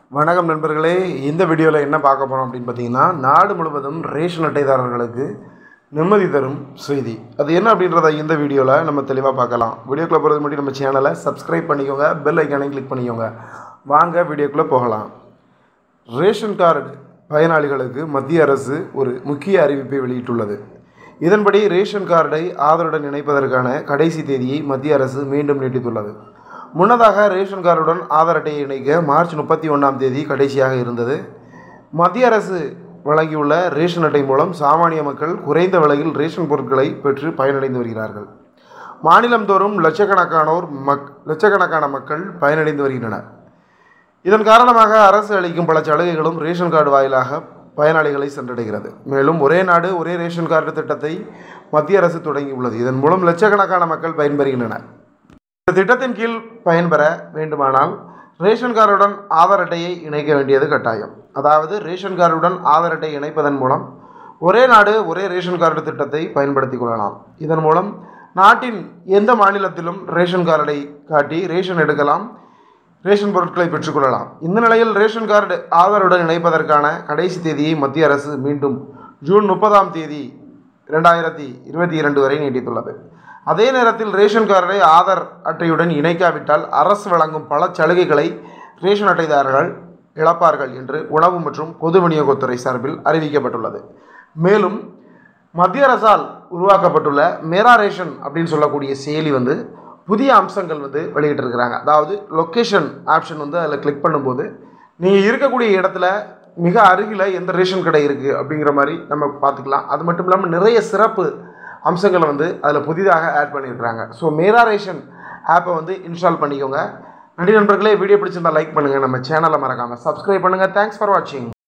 வணக்கம் நண்பர்களே இந்த வீடியோவில் என்ன பார்க்க போகிறோம் அப்படின்னு பார்த்தீங்கன்னா நாடு முழுவதும் ரேஷன் அட்டைதாரர்களுக்கு நிம்மதி தரும் செய்தி அது என்ன அப்படின்றத இந்த வீடியோவில் நம்ம தெளிவாக பார்க்கலாம் வீடியோக்குள்ளே போகிறது முன்னாடி நம்ம சேனலை சப்ஸ்கிரைப் பண்ணிக்கோங்க பெல் ஐக்கானையும் கிளிக் பண்ணிக்கோங்க வாங்க வீடியோக்குள்ளே போகலாம் ரேஷன் கார்டு பயனாளிகளுக்கு மத்திய அரசு ஒரு முக்கிய அறிவிப்பை வெளியிட்டுள்ளது இதன்படி ரேஷன் கார்டை ஆதருடன் இணைப்பதற்கான கடைசி தேதியை மத்திய அரசு மீண்டும் நீட்டித்துள்ளது முன்னதாக ரேஷன் கார்டுடன் ஆதார் அட்டையை இணைக்க மார்ச் முப்பத்தி ஒன்றாம் தேதி கடைசியாக இருந்தது மத்திய அரசு வழங்கியுள்ள ரேஷன் அட்டை மூலம் சாமானிய மக்கள் குறைந்த விலையில் ரேஷன் பொருட்களை பெற்று பயனடைந்து வருகிறார்கள் மாநிலந்தோறும் லட்சக்கணக்கானோர் மக் லட்சக்கணக்கான மக்கள் பயனடைந்து வருகின்றனர் இதன் காரணமாக அரசு அளிக்கும் பல சலுகைகளும் ரேஷன் கார்டு வாயிலாக பயனாளிகளை சென்றடைகிறது மேலும் ஒரே நாடு ஒரே ரேஷன் கார்டு திட்டத்தை மத்திய அரசு தொடங்கியுள்ளது இதன் மூலம் லட்சக்கணக்கான மக்கள் பயன்பெறுகின்றனர் இந்த திட்டத்தின் கீழ் பயன்பெற வேண்டுமானால் ரேஷன் கார்டுடன் ஆதார் அட்டையை இணைக்க வேண்டியது கட்டாயம் அதாவது ரேஷன் கார்டுடன் ஆதார் அட்டை இணைப்பதன் மூலம் ஒரே நாடு ஒரே ரேஷன் கார்டு திட்டத்தை பயன்படுத்திக் கொள்ளலாம் இதன் மூலம் நாட்டின் எந்த மாநிலத்திலும் ரேஷன் கார்டை காட்டி ரேஷன் எடுக்கலாம் ரேஷன் பொருட்களை பெற்றுக்கொள்ளலாம் இந்த நிலையில் ரேஷன் கார்டு ஆதாருடன் இணைப்பதற்கான கடைசி தேதியை மத்திய அரசு மீண்டும் ஜூன் முப்பதாம் தேதி இரண்டாயிரத்தி இருபத்தி இரண்டு வரை நீட்டித்துள்ளது அதே நேரத்தில் ரேஷன் கார்டை ஆதார் அட்டையுடன் இணைக்காவிட்டால் அரசு வழங்கும் பல சலுகைகளை ரேஷன் அட்டைதாரர்கள் இழப்பார்கள் என்று உணவு மற்றும் பொது விநியோகத்துறை சார்பில் அறிவிக்கப்பட்டுள்ளது மேலும் மத்திய அரசால் உருவாக்கப்பட்டுள்ள மேரா ரேஷன் அப்படின்னு சொல்லக்கூடிய செயலி வந்து புதிய அம்சங்கள் வந்து வெளியிட்டிருக்கிறாங்க அதாவது லொக்கேஷன் ஆப்ஷன் வந்து அதில் கிளிக் பண்ணும்போது நீங்கள் இருக்கக்கூடிய இடத்துல மிக அருகில் எந்த ரேஷன் கடை இருக்குது அப்படிங்கிற மாதிரி நம்ம பார்த்துக்கலாம் அது மட்டும் இல்லாமல் நிறைய சிறப்பு அம்சங்களை வந்து அதில் புதிதாக ஆட் பண்ணியிருக்கிறாங்க ஸோ மேரா ரேஷன் ஆப்பை வந்து இன்ஸ்டால் பண்ணிக்கோங்க நன்றி நண்பர்களே வீடியோ பிடிச்சிருந்தா லைக் பண்ணுங்கள் நம்ம சேனலை மறக்காமல் சப்ஸ்கிரைப் பண்ணுங்கள் தேங்க்ஸ் ஃபார் வாட்சிங்